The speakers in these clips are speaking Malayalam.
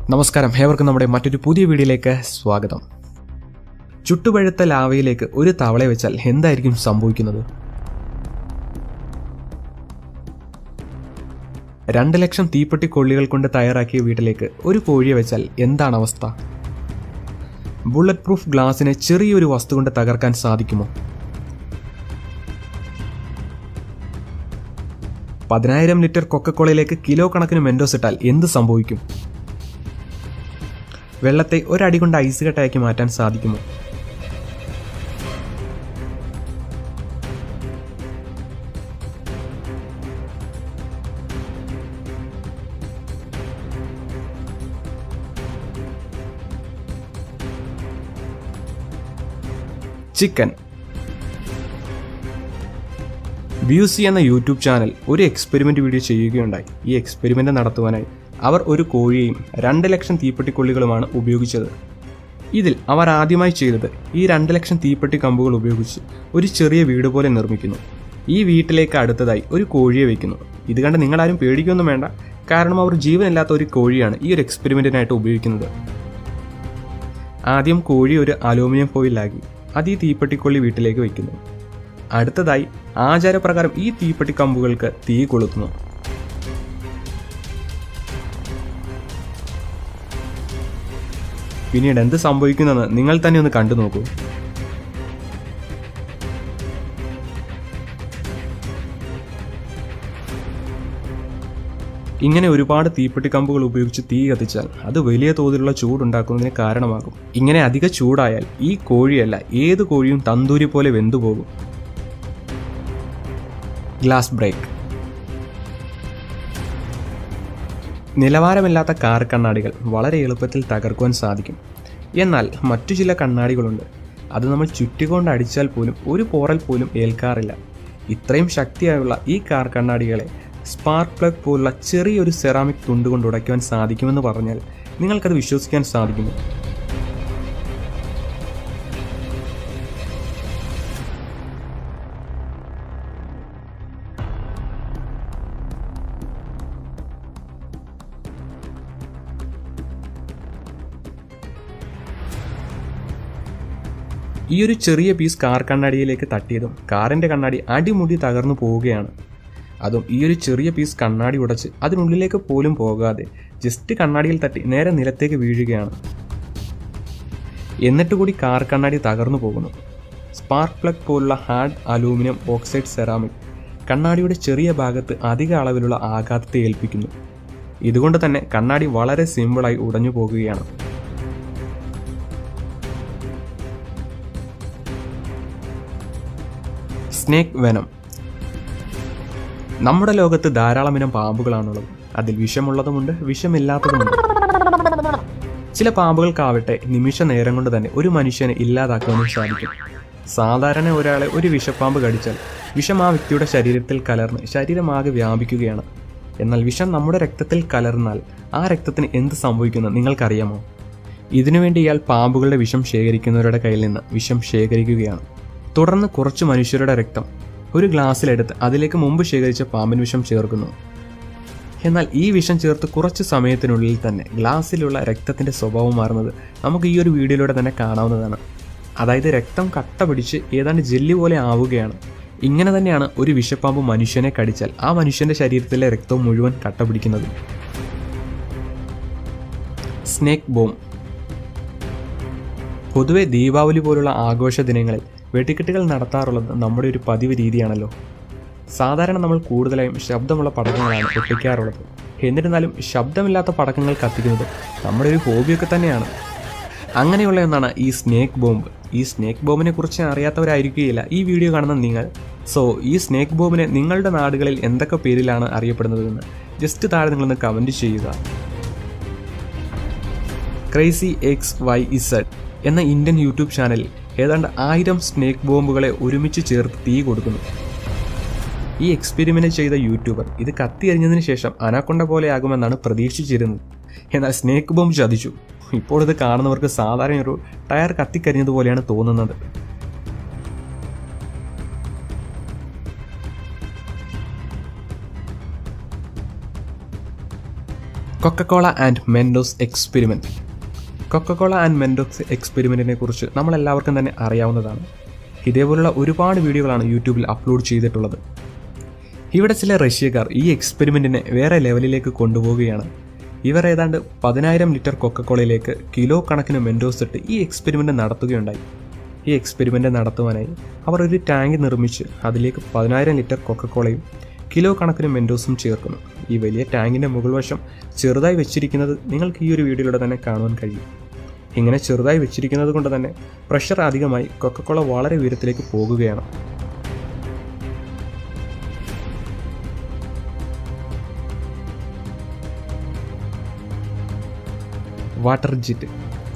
നമസ്കാരം ഏവർക്കും നമ്മുടെ മറ്റൊരു പുതിയ വീഡിയോയിലേക്ക് സ്വാഗതം ചുട്ടുപഴുത്ത ലാവയിലേക്ക് ഒരു തവള വെച്ചാൽ എന്തായിരിക്കും സംഭവിക്കുന്നത് രണ്ട് ലക്ഷം തീപ്പെട്ടി കൊള്ളികൾ കൊണ്ട് തയ്യാറാക്കിയ വീട്ടിലേക്ക് ഒരു കോഴിയെ വെച്ചാൽ എന്താണ് അവസ്ഥ ബുള്ളറ്റ് പ്രൂഫ് ഗ്ലാസിനെ ചെറിയൊരു വസ്തു കൊണ്ട് തകർക്കാൻ സാധിക്കുമോ പതിനായിരം ലിറ്റർ കൊക്കക്കോളയിലേക്ക് കിലോ കണക്കിന് മെൻഡോസ് ഇട്ടാൽ എന്ത് സംഭവിക്കും വെള്ളത്തെ ഒരടി കൊണ്ട് ഐസ് കട്ടയാക്കി മാറ്റാൻ സാധിക്കുമോ ചിക്കൻ ബ്യൂസി എന്ന യൂട്യൂബ് ചാനൽ ഒരു എക്സ്പെരിമെന്റ് വീഡിയോ ചെയ്യുകയുണ്ടായി ഈ എക്സ്പെരിമെന്റ് നടത്തുവാനായി അവർ ഒരു കോഴിയെയും രണ്ട് ലക്ഷം തീപ്പെട്ടിക്കൊള്ളികളുമാണ് ഉപയോഗിച്ചത് ഇതിൽ അവർ ആദ്യമായി ചെയ്തത് ഈ രണ്ട് ലക്ഷം തീപ്പെട്ടി കമ്പുകൾ ഉപയോഗിച്ച് ഒരു ചെറിയ വീട് പോലെ നിർമ്മിക്കുന്നു ഈ വീട്ടിലേക്ക് അടുത്തതായി ഒരു കോഴിയെ വയ്ക്കുന്നു ഇത് കണ്ട് നിങ്ങളാരും പേടിക്കൊന്നും വേണ്ട കാരണം അവർ ജീവനില്ലാത്ത ഒരു കോഴിയാണ് ഈ ഒരു എക്സ്പെരിമെന്റിനായിട്ട് ഉപയോഗിക്കുന്നത് ആദ്യം കോഴി ഒരു അലൂമിനിയം ഫോയിലാക്കി അത് ഈ തീപ്പെട്ടിക്കൊള്ളി വീട്ടിലേക്ക് വയ്ക്കുന്നു അടുത്തതായി ആചാരപ്രകാരം ഈ തീപ്പെട്ടി കമ്പുകൾക്ക് തീ കൊളുത്തുന്നു പിന്നീട് എന്ത് സംഭവിക്കുന്നെന്ന് നിങ്ങൾ തന്നെ ഒന്ന് കണ്ടു നോക്കൂ ഇങ്ങനെ ഒരുപാട് തീപ്പെട്ടി കമ്പുകൾ ഉപയോഗിച്ച് തീ കത്തിച്ചാൽ അത് വലിയ തോതിലുള്ള ചൂടുണ്ടാക്കുന്നതിന് കാരണമാകും ഇങ്ങനെ അധിക ചൂടായാൽ ഈ കോഴിയല്ല ഏത് കോഴിയും തന്തൂരി പോലെ വെന്തുപോകും ഗ്ലാസ് ബ്രേക്ക് നിലവാരമില്ലാത്ത കാർ കണ്ണാടികൾ വളരെ എളുപ്പത്തിൽ തകർക്കുവാൻ സാധിക്കും എന്നാൽ മറ്റു ചില കണ്ണാടികളുണ്ട് അത് നമ്മൾ ചുറ്റുകൊണ്ട് അടിച്ചാൽ പോലും ഒരു പോറൽ പോലും ഏൽക്കാറില്ല ഇത്രയും ശക്തിയായുള്ള ഈ കാർ കണ്ണാടികളെ സ്പാർക്ക് പ്ലഗ് പോലുള്ള ചെറിയൊരു സെറാമിക് തുണ്ട് കൊണ്ട് ഉടയ്ക്കുവാൻ സാധിക്കുമെന്ന് പറഞ്ഞാൽ നിങ്ങൾക്കത് വിശ്വസിക്കാൻ സാധിക്കുമോ ഈ ഒരു ചെറിയ പീസ് കാർ കണ്ണാടിയിലേക്ക് തട്ടിയതും കാറിന്റെ കണ്ണാടി അടിമുടി തകർന്നു പോവുകയാണ് അതും ഈ ഒരു ചെറിയ പീസ് കണ്ണാടി ഉടച്ച് അതിനുള്ളിലേക്ക് പോലും പോകാതെ ജസ്റ്റ് കണ്ണാടിയിൽ തട്ടി നേരെ നിലത്തേക്ക് വീഴുകയാണ് എന്നിട്ട് കൂടി കാർ കണ്ണാടി തകർന്നു പോകുന്നു സ്പാർക്ക് പ്ലഗ് പോലുള്ള ഹാർഡ് അലൂമിനിയം ഓക്സൈഡ് സെറാമിക് കണ്ണാടിയുടെ ചെറിയ ഭാഗത്ത് അധിക അളവിലുള്ള ആഘാതത്തെ ഏൽപ്പിക്കുന്നു ഇതുകൊണ്ട് തന്നെ കണ്ണാടി വളരെ സിമ്പിളായി ഉടഞ്ഞു പോകുകയാണ് സ്നേക്ക് വെനം നമ്മുടെ ലോകത്ത് ധാരാളം ഇനം പാമ്പുകളാണുള്ളത് അതിൽ വിഷമുള്ളതുമുണ്ട് വിഷമില്ലാത്തതുമുണ്ട് ചില പാമ്പുകൾക്കാവട്ടെ നിമിഷ നേരം കൊണ്ട് തന്നെ ഒരു മനുഷ്യനെ ഇല്ലാതാക്കാനും സാധിക്കും സാധാരണ ഒരാളെ ഒരു വിഷപ്പാമ്പ് കടിച്ചാൽ വിഷം ആ വ്യക്തിയുടെ ശരീരത്തിൽ കലർന്ന് ശരീരമാകെ വ്യാപിക്കുകയാണ് എന്നാൽ വിഷം നമ്മുടെ രക്തത്തിൽ കലർന്നാൽ ആ രക്തത്തിന് എന്ത് സംഭവിക്കുന്നു നിങ്ങൾക്കറിയാമോ ഇതിനുവേണ്ടി ഇയാൾ പാമ്പുകളുടെ വിഷം ശേഖരിക്കുന്നവരുടെ കയ്യിൽ നിന്ന് വിഷം ശേഖരിക്കുകയാണ് തുടർന്ന് കുറച്ച് മനുഷ്യരുടെ രക്തം ഒരു ഗ്ലാസ്സിലെടുത്ത് അതിലേക്ക് മുമ്പ് ശേഖരിച്ച പാമ്പിൻ വിഷം ചേർക്കുന്നു എന്നാൽ ഈ വിഷം ചേർത്ത് കുറച്ച് സമയത്തിനുള്ളിൽ തന്നെ ഗ്ലാസ്സിലുള്ള രക്തത്തിന്റെ സ്വഭാവം മാറുന്നത് നമുക്ക് ഈ ഒരു വീഡിയോയിലൂടെ തന്നെ കാണാവുന്നതാണ് അതായത് രക്തം കട്ട പിടിച്ച് ഏതാണ്ട് ജെല്ലി പോലെ ആവുകയാണ് ഇങ്ങനെ തന്നെയാണ് ഒരു വിഷപ്പാമ്പ് മനുഷ്യനെ കടിച്ചാൽ ആ മനുഷ്യന്റെ ശരീരത്തിലെ രക്തം മുഴുവൻ കട്ട പിടിക്കുന്നത് സ്നേക്ക് ബോം പൊതുവെ ദീപാവലി പോലുള്ള ആഘോഷ ദിനങ്ങളിൽ വെടിക്കെട്ടുകൾ നടത്താറുള്ളത് നമ്മുടെ ഒരു പതിവ് രീതിയാണല്ലോ സാധാരണ നമ്മൾ കൂടുതലായും ശബ്ദമുള്ള പടക്കങ്ങളാണ് പൊട്ടിക്കാറുള്ളത് എന്നിരുന്നാലും ശബ്ദമില്ലാത്ത പടക്കങ്ങൾ കത്തിക്കുന്നത് നമ്മുടെ ഒരു ഹോബിയൊക്കെ തന്നെയാണ് അങ്ങനെയുള്ള ഒന്നാണ് ഈ സ്നേക്ക് ബോംബ് ഈ സ്നേക്ക് ബോംബിനെ കുറിച്ച് അറിയാത്തവരായിരിക്കുകയില്ല ഈ വീഡിയോ കാണുന്ന നിങ്ങൾ സോ ഈ സ്നേക്ക് ബോംബിനെ നിങ്ങളുടെ നാടുകളിൽ എന്തൊക്കെ പേരിലാണ് അറിയപ്പെടുന്നതെന്ന് ജസ്റ്റ് താഴെ നിങ്ങളൊന്ന് കമൻറ്റ് ചെയ്യുക ക്രൈസി എക്സ് വൈ ഇസഡ് എന്ന ഇന്ത്യൻ യൂട്യൂബ് ചാനലിൽ ഏതാണ്ട് ആയിരം സ്നേക്ക് ബോംബുകളെ ഒരുമിച്ച് ചേർത്ത് തീ കൊടുക്കുന്നു ഈ എക്സ്പെരിമെന്റ് ചെയ്ത യൂട്യൂബർ ഇത് കത്തിയെറിഞ്ഞതിന് ശേഷം അനാക്കൊണ്ട പോലെയാകുമെന്നാണ് പ്രതീക്ഷിച്ചിരുന്നത് എന്നാൽ സ്നേക്ക് ബോംബ് ചതിച്ചു ഇപ്പോൾ ഇത് കാണുന്നവർക്ക് സാധാരണ ഒരു ടയർ കത്തിക്കരിഞ്ഞതുപോലെയാണ് തോന്നുന്നത് Coca Cola and Mentos experiment Coca Cola and Mentos എക്സ്പെരിമെൻറ്റിനെ കുറിച്ച് നമ്മളെല്ലാവർക്കും തന്നെ അറിയാവുന്നതാണ് ഇതേപോലുള്ള ഒരുപാട് വീഡിയോകളാണ് യൂട്യൂബിൽ അപ്ലോഡ് ചെയ്തിട്ടുള്ളത് ഇവിടെ ചില റഷ്യക്കാർ ഈ എക്സ്പെരിമെൻറ്റിനെ വേറെ ലെവലിലേക്ക് കൊണ്ടുപോവുകയാണ് ഇവർ ഏതാണ്ട് പതിനായിരം ലിറ്റർ കൊക്കക്കോളയിലേക്ക് കിലോ കണക്കിന് മെൻഡോസ് ഇട്ട് ഈ എക്സ്പെരിമെൻ്റ് നടത്തുകയുണ്ടായി ഈ എക്സ്പെരിമെൻ്റ് നടത്തുവാനായി അവർ ഒരു ടാങ്ക് നിർമ്മിച്ച് അതിലേക്ക് പതിനായിരം ലിറ്റർ കൊക്കക്കോളയും കിലോ കണക്കിന് മെൻഡോസും ചേർക്കുന്നു ഈ വലിയ ടാങ്കിൻ്റെ മുകൾ വശം ചെറുതായി വെച്ചിരിക്കുന്നത് നിങ്ങൾക്ക് ഈ ഒരു വീഡിയോയിലൂടെ തന്നെ കാണുവാൻ കഴിയും ഇങ്ങനെ ചെറുതായി വെച്ചിരിക്കുന്നത് കൊണ്ട് തന്നെ പ്രഷർ അധികമായി കൊക്കക്കോള വളരെ ഉയരത്തിലേക്ക് പോകുകയാണ് water jet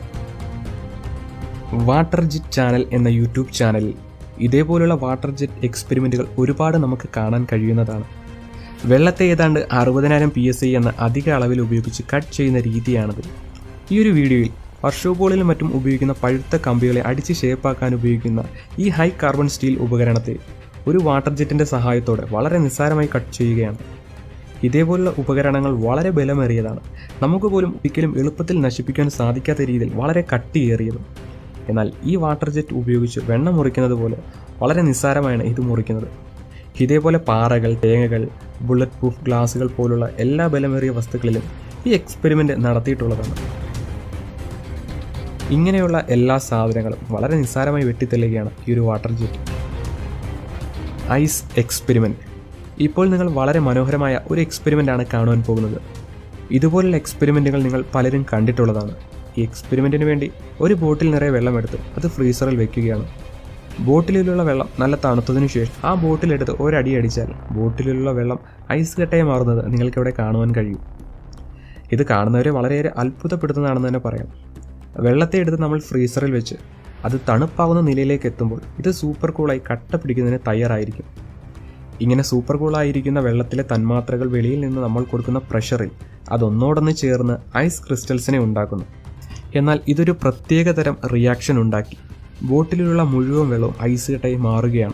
water jet channel എന്ന യൂട്യൂബ് ചാനലിൽ ഇതേപോലുള്ള വാട്ടർ ജെറ്റ് എക്സ്പെരിമെൻറ്റുകൾ ഒരുപാട് നമുക്ക് കാണാൻ കഴിയുന്നതാണ് വെള്ളത്തെ ഏതാണ്ട് അറുപതിനായിരം പി എസ് ഐ എന്ന അധിക അളവിൽ ഉപയോഗിച്ച് കട്ട് ചെയ്യുന്ന രീതിയാണത് ഈ ഒരു വീഡിയോയിൽ വർഷോപ്പുകളിലും മറ്റും ഉപയോഗിക്കുന്ന പഴുത്ത കമ്പികളെ അടിച്ച് ഷേപ്പാക്കാൻ ഉപയോഗിക്കുന്ന ഈ ഹൈ കാർബൺ സ്റ്റീൽ ഉപകരണത്തെ ഒരു വാട്ടർ ജെറ്റിൻ്റെ സഹായത്തോടെ വളരെ നിസ്സാരമായി കട്ട് ചെയ്യുകയാണ് ഇതേപോലുള്ള ഉപകരണങ്ങൾ വളരെ ബലമേറിയതാണ് നമുക്ക് പോലും ഒരിക്കലും എളുപ്പത്തിൽ നശിപ്പിക്കാൻ സാധിക്കാത്ത രീതിയിൽ വളരെ കട്ടിയേറിയതും എന്നാൽ ഈ വാട്ടർ ജെറ്റ് ഉപയോഗിച്ച് വെണ്ണ മുറിക്കുന്നത് പോലെ വളരെ നിസ്സാരമായാണ് ഇത് മുറിക്കുന്നത് ഇതേപോലെ പാറകൾ തേങ്ങകൾ ബുള്ളറ്റ് പ്രൂഫ് ഗ്ലാസുകൾ പോലുള്ള എല്ലാ ബലമേറിയ വസ്തുക്കളിലും ഈ എക്സ്പെരിമെൻ്റ് നടത്തിയിട്ടുള്ളതാണ് ഇങ്ങനെയുള്ള എല്ലാ സാധനങ്ങളും വളരെ നിസ്സാരമായി വെട്ടിത്തെല്ലുകയാണ് ഈ ഒരു വാട്ടർ ജെറ്റ് ഐസ് എക്സ്പെരിമെൻറ്റ് ഇപ്പോൾ നിങ്ങൾ വളരെ മനോഹരമായ ഒരു എക്സ്പെരിമെൻ്റ് ആണ് കാണുവാൻ പോകുന്നത് ഇതുപോലുള്ള എക്സ്പെരിമെൻറ്റുകൾ നിങ്ങൾ പലരും കണ്ടിട്ടുള്ളതാണ് ഈ എക്സ്പെരിമെൻറ്റിന് വേണ്ടി ഒരു ബോട്ടിൽ നിറയെ വെള്ളമെടുത്ത് അത് ഫ്രീസറിൽ വെക്കുകയാണ് ബോട്ടിലുള്ള വെള്ളം നല്ല തണുത്തതിനു ശേഷം ആ ബോട്ടിലെടുത്ത് ഒരടി അടിച്ചാൽ ബോട്ടിലുള്ള വെള്ളം ഐസ് കട്ടയെ മാറുന്നത് നിങ്ങൾക്കിവിടെ കാണുവാൻ കഴിയും ഇത് കാണുന്നവരെ വളരെയേറെ അത്ഭുതപ്പെടുത്തുന്നതാണെന്ന് തന്നെ പറയാം വെള്ളത്തെ എടുത്ത് നമ്മൾ ഫ്രീസറിൽ വെച്ച് അത് തണുപ്പാവുന്ന നിലയിലേക്ക് എത്തുമ്പോൾ ഇത് സൂപ്പർ കൂളായി കട്ട പിടിക്കുന്നതിന് തയ്യാറായിരിക്കും ഇങ്ങനെ സൂപ്പർ കൂളായിരിക്കുന്ന വെള്ളത്തിലെ തന്മാത്രകൾ വെളിയിൽ നിന്ന് നമ്മൾ കൊടുക്കുന്ന പ്രഷറിൽ അതൊന്നോടൊന്ന് ചേർന്ന് ഐസ് ക്രിസ്റ്റൽസിനെ ഉണ്ടാക്കുന്നു എന്നാൽ ഇതൊരു പ്രത്യേക തരം റിയാക്ഷൻ ഉണ്ടാക്കി ബോട്ടിലുള്ള മുഴുവൻ വെള്ളവും ഐസ് കെട്ടായി മാറുകയാണ്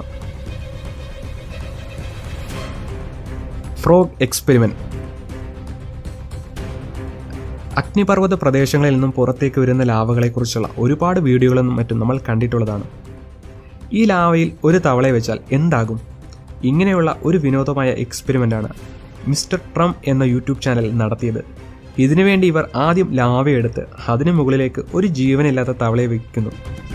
ഫ്രോഗ് എക്സ്പെരിമെന്റ് അഗ്നിപർവ്വത പ്രദേശങ്ങളിൽ നിന്നും പുറത്തേക്ക് വരുന്ന ലാവകളെക്കുറിച്ചുള്ള ഒരുപാട് വീഡിയോകളും മറ്റും നമ്മൾ കണ്ടിട്ടുള്ളതാണ് ഈ ലാവയിൽ ഒരു തവളയെ വെച്ചാൽ എന്താകും ഇങ്ങനെയുള്ള ഒരു വിനോദമായ എക്സ്പെരിമെൻ്റാണ് മിസ്റ്റർ ട്രം എന്ന യൂട്യൂബ് ചാനൽ നടത്തിയത് ഇതിനുവേണ്ടി ഇവർ ആദ്യം ലാവയെടുത്ത് അതിനു മുകളിലേക്ക് ഒരു ജീവനില്ലാത്ത തവളയെ വയ്ക്കുന്നു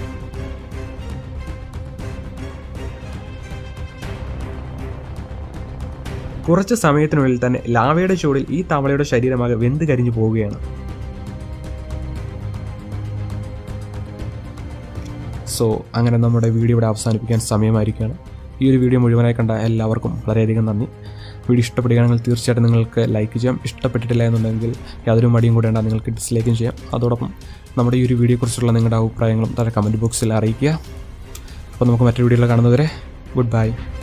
കുറച്ച് സമയത്തിനുള്ളിൽ തന്നെ ലാവയുടെ ചൂടിൽ ഈ തവളയുടെ ശരീരമാകെ വെന്ത് കരിഞ്ഞു പോവുകയാണ് സോ അങ്ങനെ നമ്മുടെ വീഡിയോ ഇവിടെ അവസാനിപ്പിക്കാൻ സമയമായിരിക്കുകയാണ് ഈ ഒരു വീഡിയോ മുഴുവനായി കണ്ട എല്ലാവർക്കും വളരെയധികം നന്ദി വീഡിയോ ഇഷ്ടപ്പെടുകയാണെങ്കിൽ തീർച്ചയായിട്ടും നിങ്ങൾക്ക് ലൈക്ക് ചെയ്യാം ഇഷ്ടപ്പെട്ടിട്ടില്ല എന്നുണ്ടെങ്കിൽ യാതൊരു മടിയും കൂടെ ഉണ്ടാകും നിങ്ങൾക്ക് ഡിസ്ലൈക്കും ചെയ്യാം അതോടൊപ്പം നമ്മുടെ ഈ ഒരു വീഡിയോയെക്കുറിച്ചുള്ള നിങ്ങളുടെ അഭിപ്രായങ്ങളും താഴെ കമൻറ്റ് ബോക്സിൽ അറിയിക്കുക അപ്പോൾ നമുക്ക് മറ്റൊരു വീഡിയോയിൽ കാണുന്നവരെ ഗുഡ് ബൈ